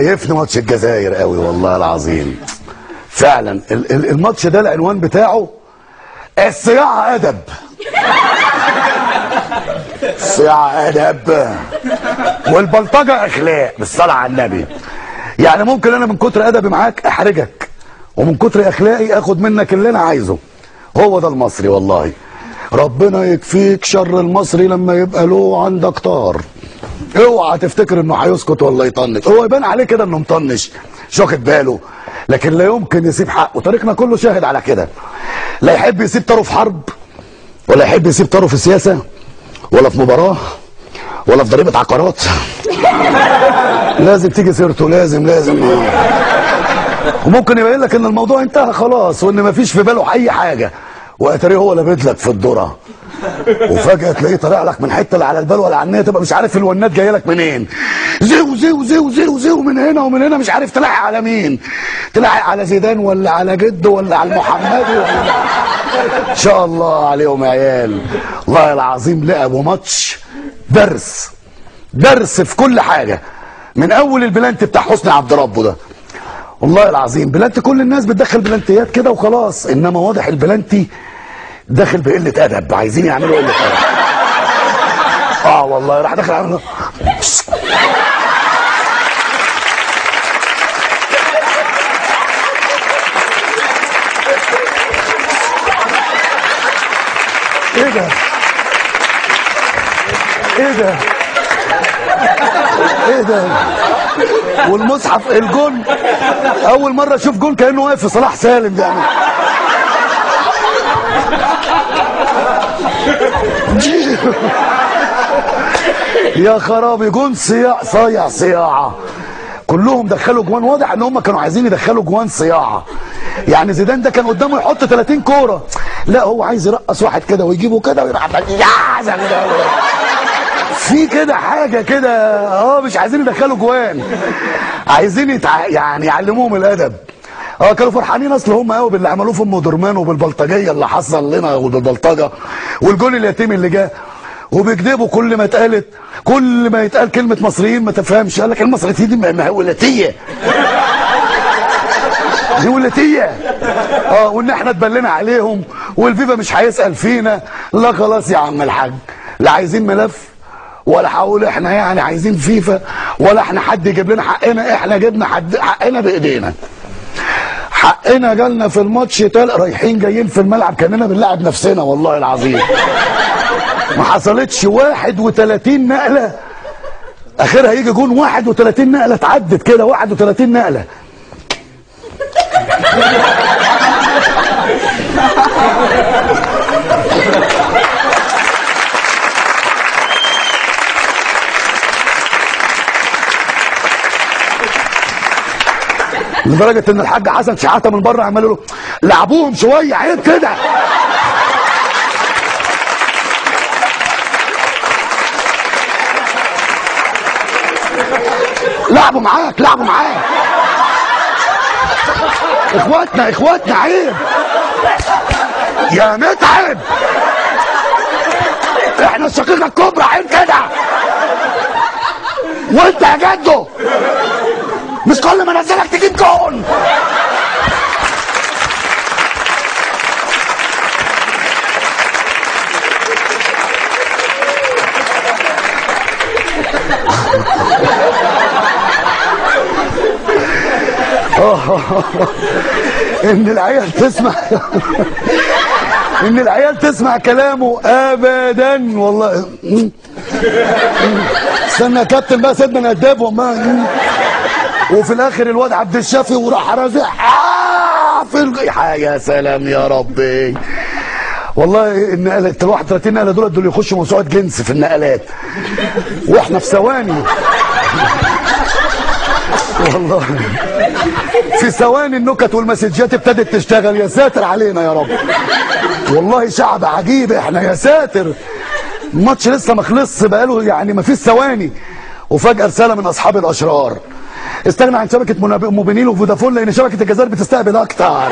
مكيفني ماتش الجزائر قوي والله العظيم فعلا ال- ال- الماتش ده العنوان بتاعه الصياعة أدب الصياعة أدب والبلطجة أخلاق بالصلاة على النبي يعني ممكن أنا من كتر أدبي معاك أحرجك ومن كتر أخلاقي أخد منك اللي أنا عايزه هو ده المصري والله ربنا يكفيك شر المصري لما يبقى له عندك طار اوعى تفتكر انه هيسكت ولا يطنش هو يبان عليه كده انه مطنش مش واخد باله لكن لا يمكن يسيب حقه تاريخنا كله شاهد على كده لا يحب يسيب طاره في حرب ولا يحب يسيب طاره في سياسه ولا في مباراه ولا في ضريبه عقارات لازم تيجي سيرته لازم لازم وممكن يبين لك ان الموضوع انتهى خلاص وان مفيش في باله اي حاجه واتاريه هو لابد لك في الذره وفجاه تلاقيه طالع لك من حته لا على البال ولا على النيه تبقى مش عارف الونات جايه لك منين زيو زيو زيو زيو زيو من هنا ومن هنا مش عارف تلاحق على مين تلاحق على زيدان ولا على جده ولا على المحمدي ولا ان شاء الله عليهم يا عيال والله العظيم لعبوا ماتش درس درس في كل حاجه من اول البلانت بتاع حسني عبد ربه ده والله العظيم بلانتي كل الناس بتدخل بلانتيات كده وخلاص انما واضح البلانتي داخل بقله ادب عايزين يعملوا قله ادب اه والله راح داخل عامل ايه ده ايه ده ايه ده والمصحف الجون اول مره اشوف جون كانه واقف في صلاح سالم يعني يا خرابي جون صياع صايع صياعه كلهم دخلوا جوان واضح ان هم كانوا عايزين يدخلوا جوان صياعه يعني زيدان ده كان قدامه يحط 30 كوره لا هو عايز يرقص واحد كده ويجيبه كده ويروح عمال يا زي كده في كده حاجه كده اه مش عايزين يدخلوا جوان عايزين يتع... يعني يعلموهم الادب اه كانوا فرحانين اصل هم قوي باللي عملوه في ام درمان وبالبلطجيه اللي حصل لنا وبالبلطجه والجون اليتيم اللي جه وبيكذبوا كل ما اتقالت كل ما يتقال كلمه مصريين ما تفهمش قال لك المصريين دي ما هي ولاتيه دي ولاتيه اه وان احنا اتبلينا عليهم والفيفا مش هيسال فينا لا خلاص يا عم الحاج لا عايزين ملف ولا هقول احنا يعني عايزين فيفا ولا احنا حد يجيب لنا حقنا احنا جبنا حد حقنا بايدينا حقنا جالنا في الماتش تل رايحين جايين في الملعب كاننا بنلعب نفسنا والله العظيم ما حصلتش 31 نقله اخرها يجي جون 31 نقله اتعدت كده 31 نقله لدرجه ان الحاج حسن شحاته من بره عمال له لعبوهم شويه عيب كده لعبوا معاك لعبوا معاك اخواتنا اخواتنا عيب يا متعب احنا الشقيقه الكبرى عيب كده وانت يا جدو مش كل ما انزلك تجيب جون ان العيال تسمع ان العيال تسمع كلامه ابدا والله استنى يا كابتن بقى سيبنا نقدب وما وفي الاخر الواد عبد الشافي وراح رازع آه في الج... يا سلام يا ربي والله النقلات ال 31 نقله دول دول يخشوا موسوعه جنس في النقلات واحنا في ثواني والله في ثواني النكت والمسجات ابتدت تشتغل يا ساتر علينا يا رب والله شعب عجيب احنا يا ساتر الماتش لسه ما خلصش بقاله يعني ما فيش ثواني وفجاه رساله من اصحاب الاشرار استغنى عن شبكه مناب- موبينيل وفودافون لان شبكه الجزائر بتستقبل اكتر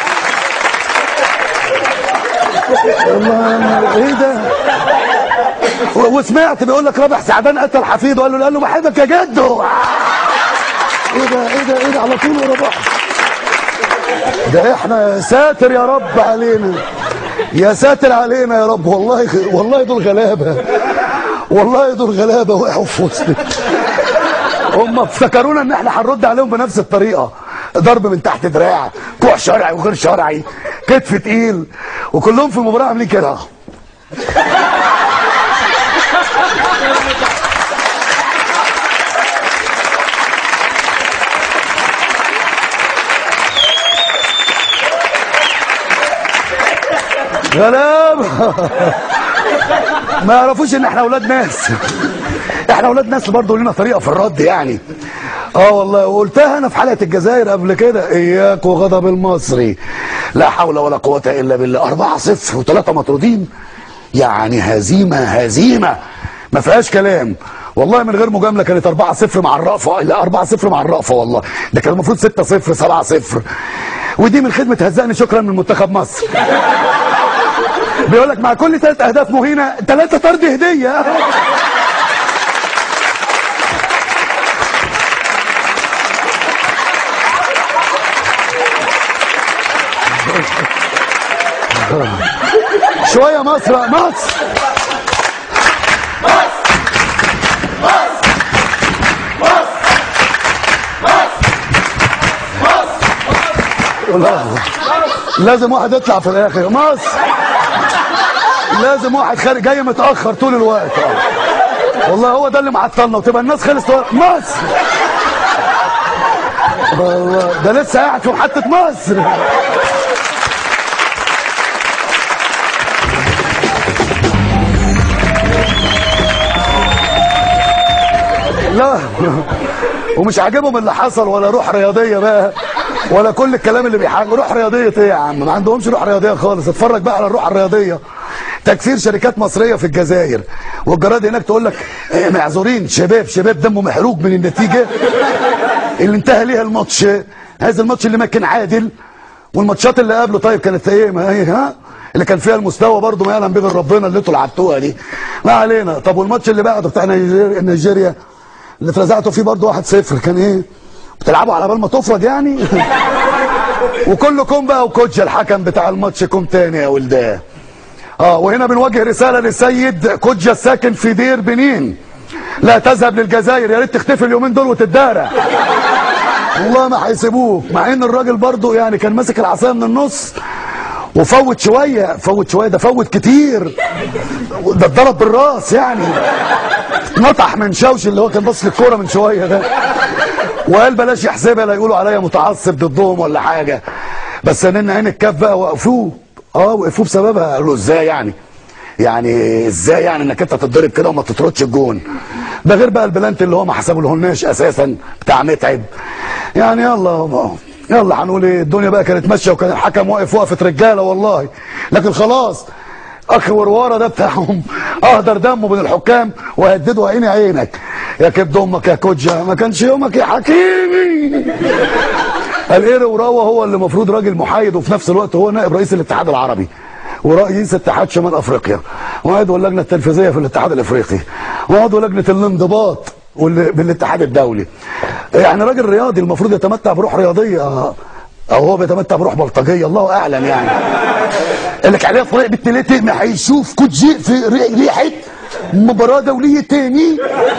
والله ايه ده و- وسمعت بيقول لك رابح سعدان قتل حفيده قال له قال له بحبك يا جدو ايه ده ايه ده ايه ده على طول ورا بعض ده احنا ساتر يا رب علينا يا ساتر علينا يا رب والله والله دول غلابه والله دول غلابه وقعوا في وسطي هم افتكرونا ان احنا هنرد عليهم بنفس الطريقه ضرب من تحت دراع كوع شرعي وغير شرعي كتف تقيل وكلهم في المباراه عاملين كده غلابه ما يعرفوش ان احنا اولاد ناس احنا اولاد ناس برضه لنا طريقه في الرد يعني اه والله وقلتها انا في حلقه الجزائر قبل كده اياك وغضب المصري لا حول ولا قوه الا بالله 4 0 وثلاثه مطرودين يعني هزيمه هزيمه ما فيهاش كلام والله من غير مجامله كانت 4 0 مع الرأفه لا 4 0 مع الرأفه والله ده كان المفروض 6 0 7 0 ودي من خدمه هزقني شكرا من منتخب مصر بيقول لك مع كل ثلاث اهداف مهينه ثلاثه طرد هديه شويه مصر مصر لا. لازم واحد يطلع في الاخر مصر لازم واحد خارج جاي متاخر طول الوقت آه. والله هو ده اللي معطلنا وتبقى الناس خلصت مصر والله ده لسه قاعد في محطه مصر لا ومش عاجبهم اللي حصل ولا روح رياضيه بقى ولا كل الكلام اللي بيحاجوا روح رياضيه ايه يا عم ما عندهمش روح رياضيه خالص اتفرج بقى على الروح الرياضيه تكسير شركات مصريه في الجزائر والجرايد هناك تقول لك إيه معذورين شباب شباب دمه محروق من النتيجه اللي انتهى ليها الماتش هذا الماتش اللي ما كان عادل والماتشات اللي قبله طيب كانت ايه ما هي ها اللي كان فيها المستوى برضه ما يعلم به غير ربنا اللي انتوا لعبتوها دي ما علينا طب والماتش اللي بعده بتاع نيجيريا نيجيريا اللي اترزعتوا فيه برضه 1-0 كان ايه بتلعبوا على بال ما تفرض يعني وكلكم بقى وكوتش الحكم بتاع الماتش كوم تاني يا ولدان اه وهنا بنوجه رساله للسيد كوجا الساكن في دير بنين لا تذهب للجزائر يا ريت تختفي اليومين دول وتتدارى والله ما هيسيبوك مع ان الراجل برضه يعني كان ماسك العصايه من النص وفوت شويه فوت شويه ده فوت كتير ده اتضرب بالراس يعني نطح من شوش اللي هو كان باص للكوره من شويه ده وقال بلاش يحسبها لا يقولوا عليا متعصب ضدهم ولا حاجه بس ان عين الكاف بقى وقفوه اه وقفوه بسببها قالوا ازاي يعني يعني ازاي يعني انك انت تتضرب كده وما تطردش الجون ده غير بقى البلانت اللي هو ما حسبولهناش اساسا بتاع متعب يعني يلا يلا هنقول ايه الدنيا بقى كانت ماشيه وكان الحكم واقف وقفه رجاله والله لكن خلاص اخ ورواره ده بتاعهم اهدر دمه بين الحكام وهددوا عيني عينك يا كبد امك يا كوجا ما كانش يومك يا حكيمي القير وراوة هو اللي المفروض راجل محايد وفي نفس الوقت هو نائب رئيس الاتحاد العربي ورئيس اتحاد شمال افريقيا وعضو اللجنه التنفيذيه في الاتحاد الافريقي وعضو لجنه الانضباط واللي- بالاتحاد الدولي يعني راجل رياضي المفروض يتمتع بروح رياضيه او هو بيتمتع بروح بلطجيه الله اعلم يعني قال لك عليها طريق بالتلاتة ما هيشوف كوتجي في ري- ريحه مباراه دوليه تاني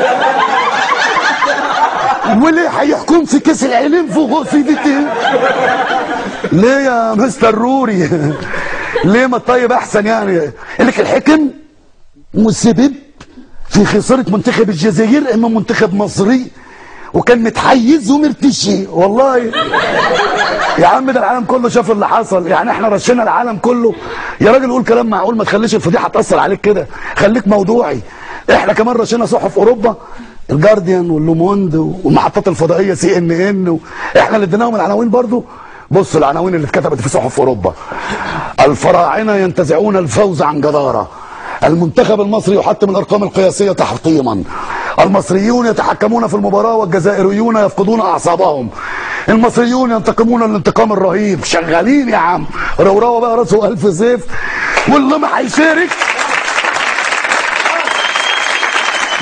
واللي هيحكم في كاس العالم فوق في بيته ليه يا مستر روري ليه ما الطيب احسن يعني قال لك الحكم مسبب في خساره منتخب الجزائر امام منتخب مصري وكان متحيز ومرتشي والله يا عم ده العالم كله شاف اللي حصل يعني احنا رشينا العالم كله يا راجل قول كلام معقول ما تخليش الفضيحه تاثر عليك كده خليك موضوعي احنا كمان رشينا صحف اوروبا الجارديان واللوموند والمحطات الفضائيه سي ان ان احنا اللي اديناهم العناوين برضو بص العناوين اللي اتكتبت في صحف اوروبا الفراعنه ينتزعون الفوز عن جداره المنتخب المصري يحطم الارقام القياسيه تحطيما المصريون يتحكمون في المباراه والجزائريون يفقدون اعصابهم المصريون ينتقمون الانتقام الرهيب شغالين يا عم روروه بقى راسه الف سيف واللي ما هيشارك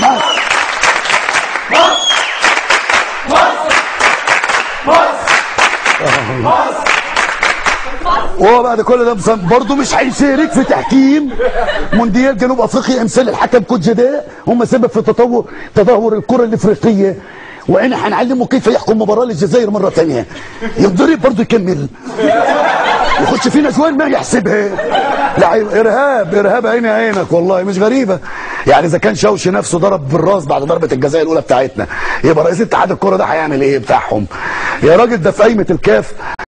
وهو بعد كل ده مصمم برضه مش هيشارك في تحكيم مونديال جنوب افريقيا امثال الحكم كوتش ده هم سبب في تطور تدهور الكره الافريقيه واحنا هنعلمه كيف يحكم مباراه للجزائر مره ثانيه يقدر برضه يكمل يخش فينا جوان ما يحسبها لا ارهاب ارهاب عيني عينك والله مش غريبه يعني اذا كان شوشي نفسه ضرب بالراس بعد ضربه الجزاء الاولى بتاعتنا يبقى رئيس اتحاد الكره ده هيعمل ايه بتاعهم يا راجل ده في قايمه الكاف